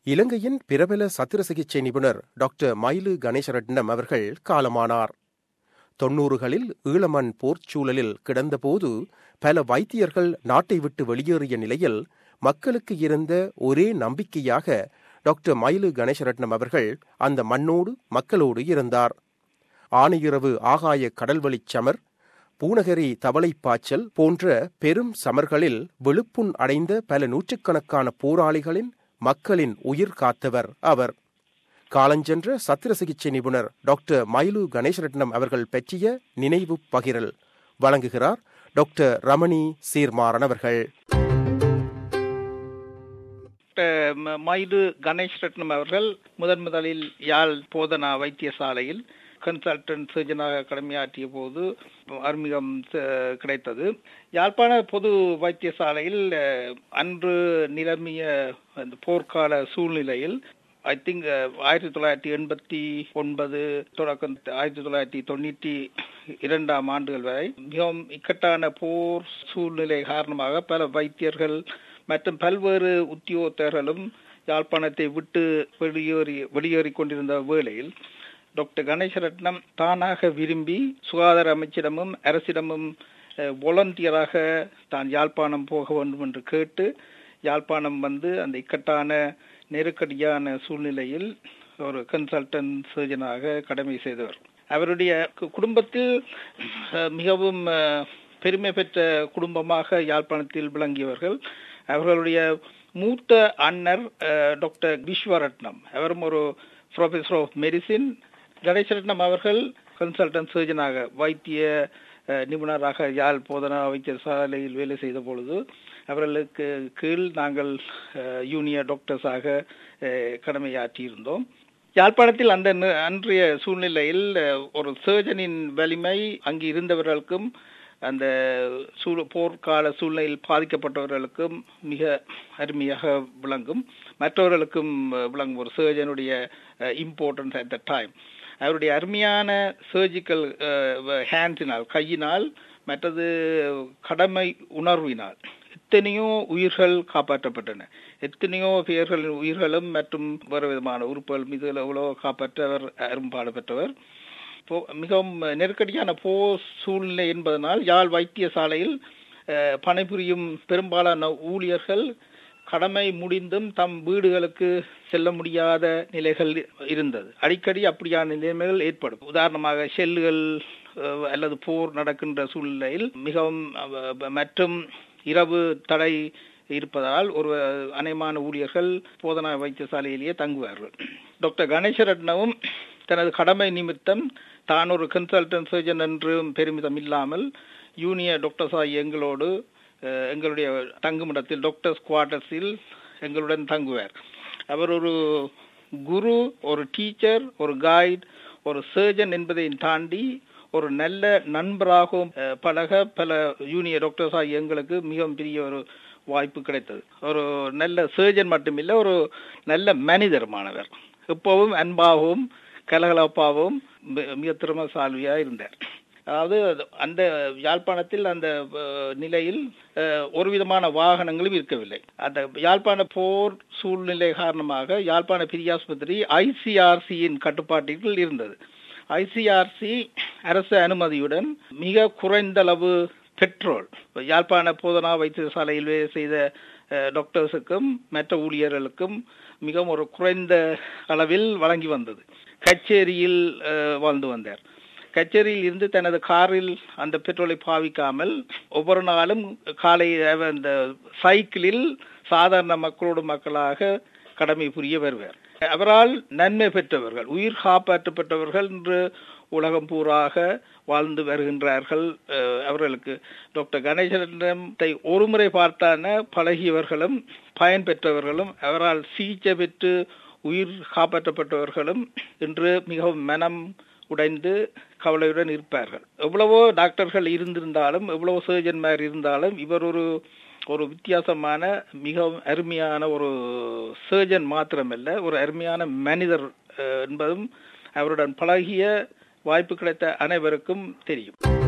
இலங்கையின் பிரபல சத்திர சிகிச்சை நிபுணர் டாக்டர் மயிலு கணேசரட்னம் அவர்கள் காலமானார் தொன்னூறுகளில் ஈழமண் போர்ச்சூழலில் கிடந்தபோது பல வைத்தியர்கள் நாட்டை விட்டு வெளியேறிய நிலையில் மக்களுக்கு இருந்த ஒரே நம்பிக்கையாக டாக்டர் மயிலு கணேசரட்னம் அவர்கள் அந்த மண்ணோடு மக்களோடு இருந்தார் ஆனையிரவு ஆகாய கடல்வழிச் சமர் பூனகரி தவளைப்பாய்ச்சல் போன்ற பெரும் சமர்களில் விழுப்புண் அடைந்த பல நூற்றுக்கணக்கான போராளிகளின் மக்களின் உயிர் காத்தவர் அவர் காலஞ்சென்ற சத்திர சிகிச்சை நிபுணர் டாக்டர் மயிலு கணேசரட்னம் அவர்கள் பற்றிய நினைவு பகிரல் வழங்குகிறார் டாக்டர் ரமணி சீர்மாறன் அவர்கள் மயிலு கணேஷ் ரத்னம் அவர்கள் முதன் முதலில் யாழ் போதனா வைத்தியசாலையில் கன்சல்டன்ட் சர்ஜனாக கடமையாற்றிய போது அறிமுகம் கிடைத்தது யாழ்ப்பாண பொது வைத்தியசாலையில் அன்று நிலமிய அந்த போர்க்கால சூழ்நிலையில் ஐ திங்க் ஆயிரத்தி தொள்ளாயிரத்தி எண்பத்தி ஒன்பது தொடக்கம் ஆயிரத்தி தொள்ளாயிரத்தி தொண்ணூற்றி இரண்டாம் ஆண்டுகள் வரை மிகவும் இக்கட்டான போர் சூழ்நிலை காரணமாக பல வைத்தியர்கள் மற்றும் பல்வேறு உத்தியோகத்தர்களும் யாழ்ப்பாணத்தை விட்டு வெளியேறி வெளியேறி கொண்டிருந்த வேளையில் டாக்டர் கணேசரட்னம் தானாக விரும்பி சுகாதார அமைச்சிடமும் அரசிடமும் வாலண்டியராக தான் யாழ்ப்பாணம் போக வேண்டும் என்று கேட்டு யாழ்ப்பாணம் வந்து அந்த இக்கட்டான நெருக்கடியான சூழ்நிலையில் ஒரு கன்சல்டன்ட் சர்ஜனாக கடமை செய்தவர் அவருடைய குடும்பத்தில் மிகவும் பெருமை பெற்ற குடும்பமாக யாழ்ப்பாணத்தில் விளங்கியவர்கள் அவர்களுடைய மூத்த அண்ணர் டாக்டர் விஸ்வரட்னம் அவரும் ஒரு ப்ரொஃபஸர் ஆஃப் மெடிசின் கணேசரட்னம் அவர்கள் கன்சல்டன்ட் சர்ஜனாக வைத்திய நிபுணராக யாழ் போதனா வைத்தியசாலையில் வேலை செய்த பொழுது அவர்களுக்கு கீழ் நாங்கள் யூனியர் டாக்டர்ஸாக கடமையாற்றியிருந்தோம் யாழ்ப்பாணத்தில் அந்த அன்றைய சூழ்நிலையில் ஒரு சர்ஜனின் வலிமை அங்கு இருந்தவர்களுக்கும் அந்த சூழ் போர்க்கால சூழ்நிலையில் பாதிக்கப்பட்டவர்களுக்கும் மிக அருமையாக விளங்கும் மற்றவர்களுக்கும் விளங்கும் ஒரு சர்ஜனுடைய இம்பார்ட்டன்ஸ் அட் த டைம் அவருடைய அருமையான சர்ஜிக்கல் ஹேண்ட்ஸினால் கையினால் மற்றது கடமை உணர்வினால் எத்தனையோ உயிர்கள் காப்பாற்றப்பட்டன எத்தனையோ பேர்களின் உயிர்களும் மற்றும் வேறு விதமான உறுப்புகள் மீது எவ்வளோ காப்பாற்ற அவர் அரும்பாடு பெற்றவர் மிகவும் நெருக்கடியான போர் சூழ்நிலை என்பதனால் யாழ் வைத்தியசாலையில் பணிபுரியும் பெரும்பாலான ஊழியர்கள் கடமை முடிந்தும் தம் வீடுகளுக்கு செல்ல முடியாத நிலைகள் இருந்தது அடிக்கடி அப்படியான நிலைமைகள் ஏற்படும் உதாரணமாக ஷெல்லுகள் அல்லது போர் நடக்கின்ற சூழ்நிலையில் மிகவும் மற்றும் இரவு தடை இருப்பதால் ஒரு அநேகமான ஊழியர்கள் போதனா வைத்தியசாலையிலேயே தங்குவார்கள் டாக்டர் கணேசரட்னவும் தனது கடமை நிமித்தம் தான் ஒரு கன்சல்டன்ட் சர்ஜன் என்றும் பெருமிதம் இல்லாமல் யூனியர் டாக்டர்ஸ் ஆகிய எங்களோடு எங்களுடைய தங்குமிடத்தில் டாக்டர்ஸ் குவார்டர்ஸில் எங்களுடன் தங்குவார் அவர் ஒரு குரு ஒரு டீச்சர் ஒரு கைட் ஒரு சர்ஜன் என்பதை தாண்டி ஒரு நல்ல நண்பராகவும் பழக பல யூனியர் டாக்டர்ஸ் ஆகிய எங்களுக்கு மிகவும் பெரிய ஒரு வாய்ப்பு கிடைத்தது ஒரு நல்ல சர்ஜன் மட்டுமில்லை ஒரு நல்ல மனிதருமானவர் எப்பவும் அன்பாகவும் கலகலப்பாகவும் மிக திறமசாலியாக இருந்தார் அதாவது அந்த யாழ்ப்பாணத்தில் அந்த நிலையில் ஒரு விதமான வாகனங்களும் இருக்கவில்லை அந்த யாழ்ப்பாண போர் சூழ்நிலை காரணமாக யாழ்ப்பாண பிரியாஸ்பத்திரி ஐசிஆர்சியின் கட்டுப்பாட்டில் இருந்தது ஐசிஆர்சி அரசு அனுமதியுடன் மிக குறைந்தளவு பெட்ரோல் யாழ்ப்பாண போதனா வைத்தியசாலையில் வேலை செய்த டாக்டர்ஸுக்கும் மற்ற ஊழியர்களுக்கும் மிகவும் ஒரு குறைந்த அளவில் வழங்கி வந்தது கச்சேரியில் வாழ்ந்து வந்தார் கச்சேரியில் இருந்து தனது காரில் அந்த பெட்ரோலை பாவிக்காமல் ஒவ்வொரு நாளும் காலை அந்த சைக்கிளில் சாதாரண மக்களோடு மக்களாக கடமை புரிய வருவார் அவரால் நன்மை பெற்றவர்கள் உயிர் காப்பாற்றப்பட்டவர்கள் என்று உலகம் பூராக வாழ்ந்து வருகின்றார்கள் அவர்களுக்கு டாக்டர் கணேசனை ஒரு முறை பார்த்தான பழகியவர்களும் பயன் பெற்றவர்களும் அவரால் சிகிச்சை பெற்று உயிர் காப்பாற்றப்பட்டவர்களும் இன்று மிகவும் மனம் உடைந்து கவலையுடன் இருப்பார்கள் எவ்வளவோ டாக்டர்கள் இருந்திருந்தாலும் எவ்வளவோ சர்ஜன்மார் இருந்தாலும் இவர் ஒரு ஒரு வித்தியாசமான மிகவும் அருமையான ஒரு சர்ஜன் மாத்திரமல்ல ஒரு அருமையான மனிதர் என்பதும் அவருடன் பழகிய வாய்ப்பு கிடைத்த அனைவருக்கும் தெரியும்